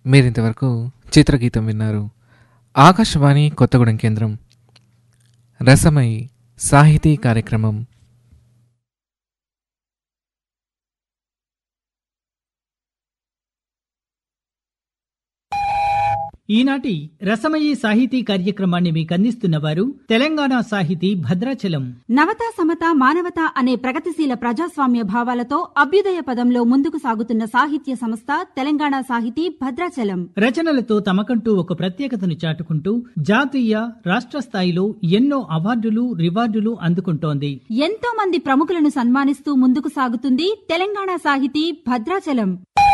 మీరింతవరకు చిత్రగీతం విన్నారు ఆకాశవాణి కొత్తగూడెం కేంద్రం రసమై సాహితీ కార్యక్రమం ఈనాటి రసమయీ సాహితీ కార్యక్రమాన్ని మీకు అందిస్తున్న వారు తెలంగాణ సాహితీ భద్రాచలం నవత సమత మానవత అనే ప్రగతిశీల ప్రజాస్వామ్య భావాలతో అభ్యుదయ పదంలో ముందుకు సాగుతున్న సాహిత్య సంస్థ తెలంగాణ సాహితీ భద్రాచలం రచనలతో తమకంటూ ఒక ప్రత్యేకతను చాటుకుంటూ జాతీయ రాష్ట్ర స్థాయిలో ఎన్నో అవార్డులు రివార్డులు అందుకుంటోంది ఎంతో మంది ప్రముఖులను సన్మానిస్తూ ముందుకు సాగుతుంది తెలంగాణ సాహితీ భద్రాచలం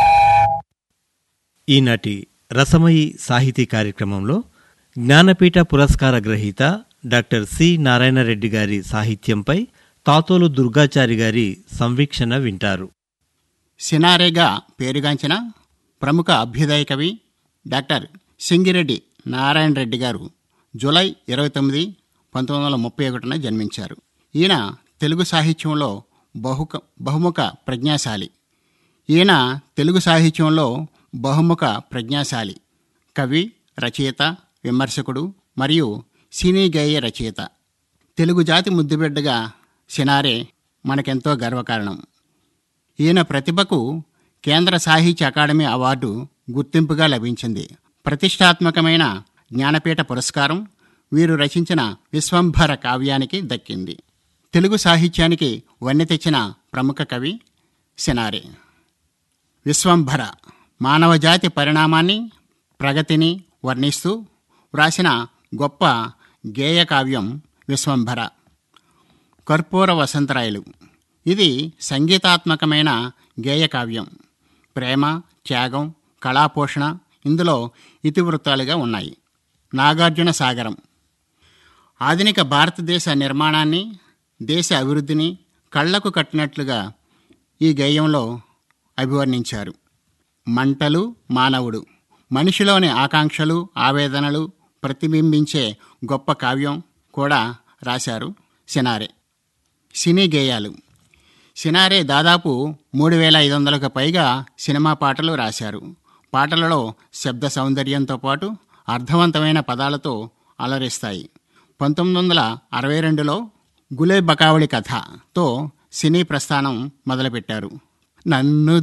ఈనాటి రసమయి సాహితీ కార్యక్రమంలో జ్ఞానపీఠ పురస్కార గ్రహీత డాక్టర్ సి నారాయణరెడ్డి గారి సాహిత్యంపై తాతోలు దుర్గాచారి గారి సంవీక్షణ వింటారు సినారేగా పేరుగాంచిన ప్రముఖ అభ్యుదయ కవి డాక్టర్ సింగిరెడ్డి నారాయణ రెడ్డి గారు జూలై ఇరవై తొమ్మిది పంతొమ్మిది వందల ముప్పై ఒకటిన జన్మించారు ఈయన తెలుగు సాహిత్యంలో బహుక బహుముఖ ప్రజ్ఞాశాలి ఈయన తెలుగు సాహిత్యంలో బహుముఖ ప్రజ్ఞాశాలి కవి రచయిత విమర్శకుడు మరియు సినీ గేయ రచయిత తెలుగు జాతి ముద్దుబిడ్డగా సినారే మనకెంతో గర్వకారణం ఈయన ప్రతిభకు కేంద్ర సాహిత్య అకాడమీ అవార్డు గుర్తింపుగా లభించింది ప్రతిష్టాత్మకమైన జ్ఞానపీఠ పురస్కారం వీరు రచించిన విశ్వంభర కావ్యానికి దక్కింది తెలుగు సాహిత్యానికి వన్నె తెచ్చిన ప్రముఖ కవి సినారే విశ్వంభర మానవజాతి పరిణామాన్ని ప్రగతిని వర్ణిస్తూ వ్రాసిన గొప్ప గేయ కావ్యం విశ్వంభర కర్పూర వసంతరాయలు ఇది సంగీతాత్మకమైన గేయ కావ్యం ప్రేమ త్యాగం కళాపోషణ ఇందులో ఇతివృత్తాలుగా ఉన్నాయి నాగార్జున సాగరం ఆధునిక భారతదేశ నిర్మాణాన్ని దేశ అభివృద్ధిని కళ్లకు కట్టినట్లుగా ఈ గేయంలో అభివర్ణించారు మంటలు మానవుడు మనిషిలోని ఆకాంక్షలు ఆవేదనలు ప్రతిబింబించే గొప్ప కావ్యం కూడా రాశారు సినారే సినీ గేయాలు సినారే దాదాపు మూడు వేల ఐదు వందలకు పైగా సినిమా పాటలు రాశారు పాటలలో శబ్ద సౌందర్యంతో పాటు అర్థవంతమైన పదాలతో అలరిస్తాయి పంతొమ్మిది వందల అరవై రెండులో గులే బకావళి కథతో సినీ ప్రస్థానం మొదలుపెట్టారు నన్ను